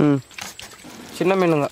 ம் சின்ன மீனுங்க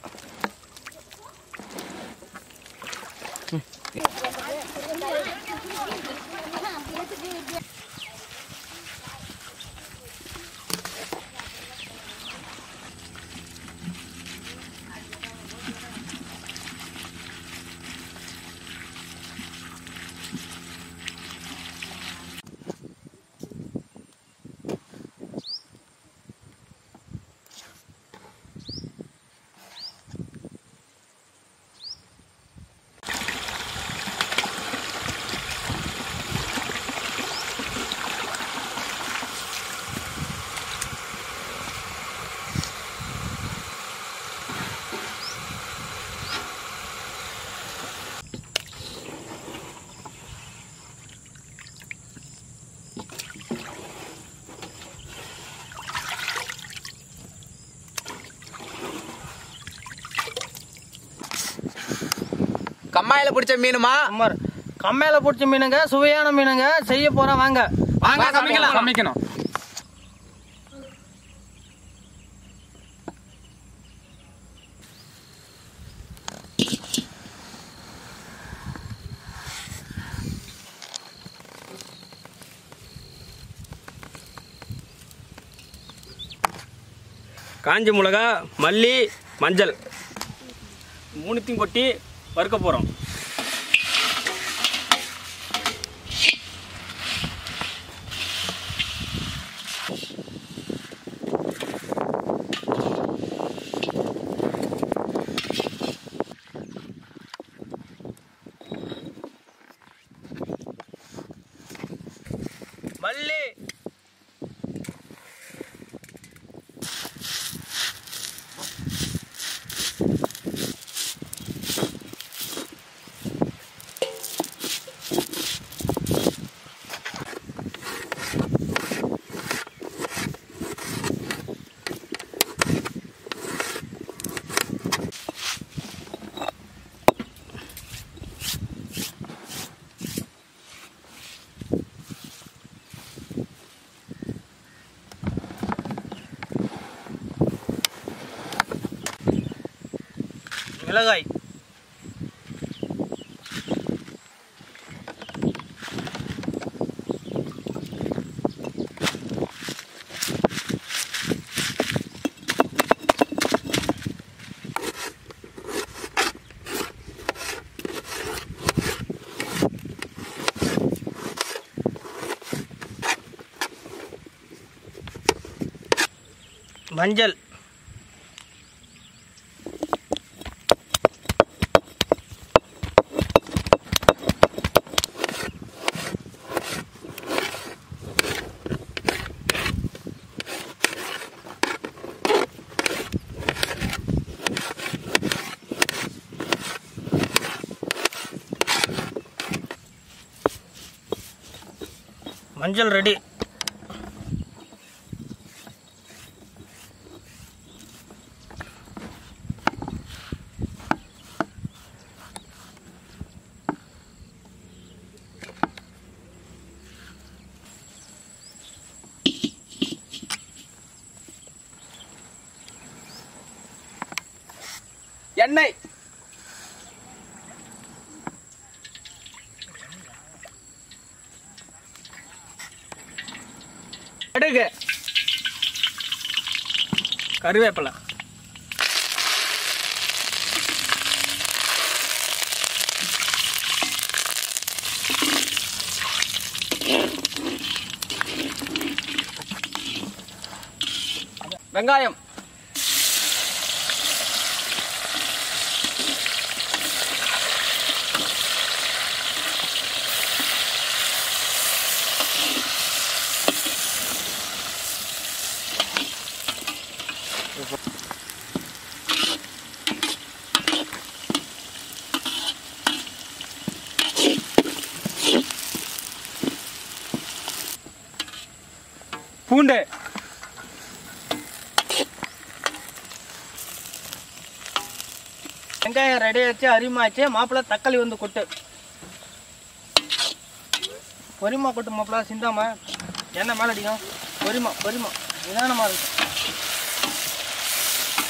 கம்மாயில பிடிச்ச மீனுமா அம்மார் கம்மையில பிடிச்ச மீனுங்க சுவையான மீனுங்க செய்ய போறோம் வாங்க வாங்க சமைக்கலாம் சமைக்கணும் காஞ்சி மிளகா மல்லி மஞ்சள் மூணுத்தையும் கொட்டி வறுக்க போகிறோம் மல்லி மிளகாய் மஞ்சள் மஞ்சள் ரெடி எண்ணெய் கடுகு கருவேப்பிலை வெங்காயம் பூண்டு வெங்காயம் ரெடி ஆச்சு அரிமாச்சு மாப்பிள்ளை தக்காளி வந்து கொட்டு பொரிமா கொட்டு மாப்பிள்ளை சிந்தாம எண்ணெய் மேலே அடிக்கும் பொரிமா பொரிமா நிதானமாக இருக்கும்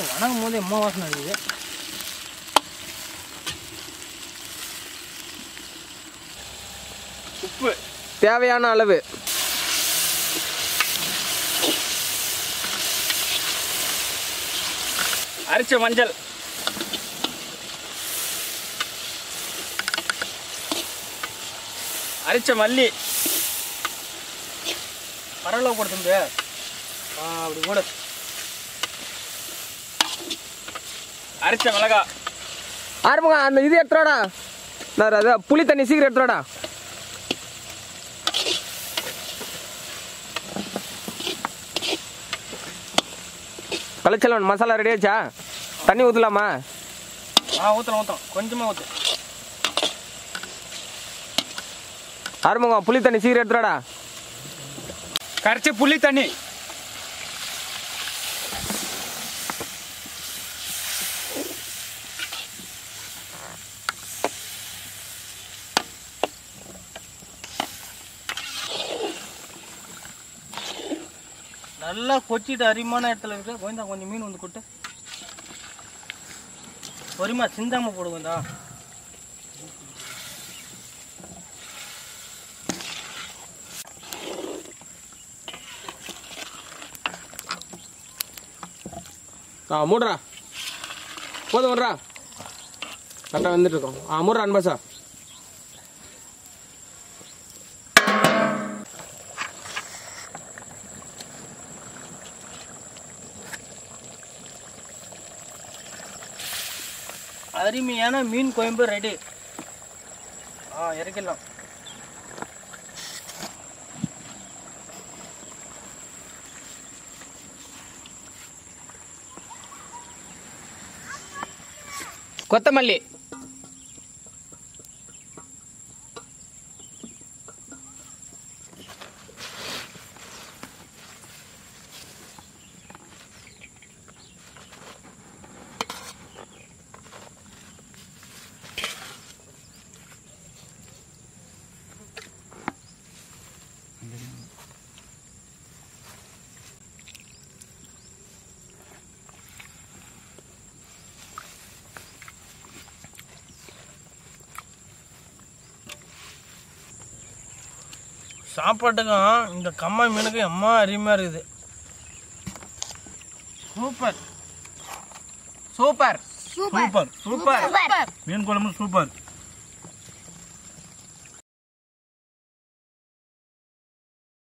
வணங்கும் போது எம்மா வாசனை இருக்குது உப்பு தேவையான அளவு அரைச்ச மஞ்சள் அரைச்ச மல்லி பரவல கொடுத்தும்பு ஆ அப்படி கூட அரைச்ச மிளகா ஆரம்பங்க அந்த இது எடுத்துடாடா நான் அது புளி தண்ணி சீக்கிரம் எடுத்துடாடா கலைச்சலன் மசாலா ரெடி ஆச்சா தண்ணி ஊற்றலாமா ஆ ஊற்றலாம் ஊற்றலாம் கொஞ்சமாக ஊற்று ஆரம்பங்க புளி தண்ணி சீக்கிரம் எடுத்துடாடா கரைச்ச புளி தண்ணி நல்லா கொச்சிட்டு அரிமான இடத்துல இருக்கு கோயந்தா கொஞ்சம் மீன் வந்து கொட்டு பொறுமா சிந்தாம போடு கோயந்தா ஆ மூடுறா போதும் விட்றா கரெக்டாக வந்துட்டு இருக்கோம் ஆ மூடுறா அன்பா அருமையான மீன் குழம்பு ரெடி ஆ இறக்கிடலாம் கொத்தமல்லி சாப்பாட்டுக்கும் இந்த கம்மா மீனுக்கும் எம்மா அருமையாக இருக்குது சூப்பர் சூப்பர் சூப்பர் சூப்பர் மீன் குழம்பு சூப்பர்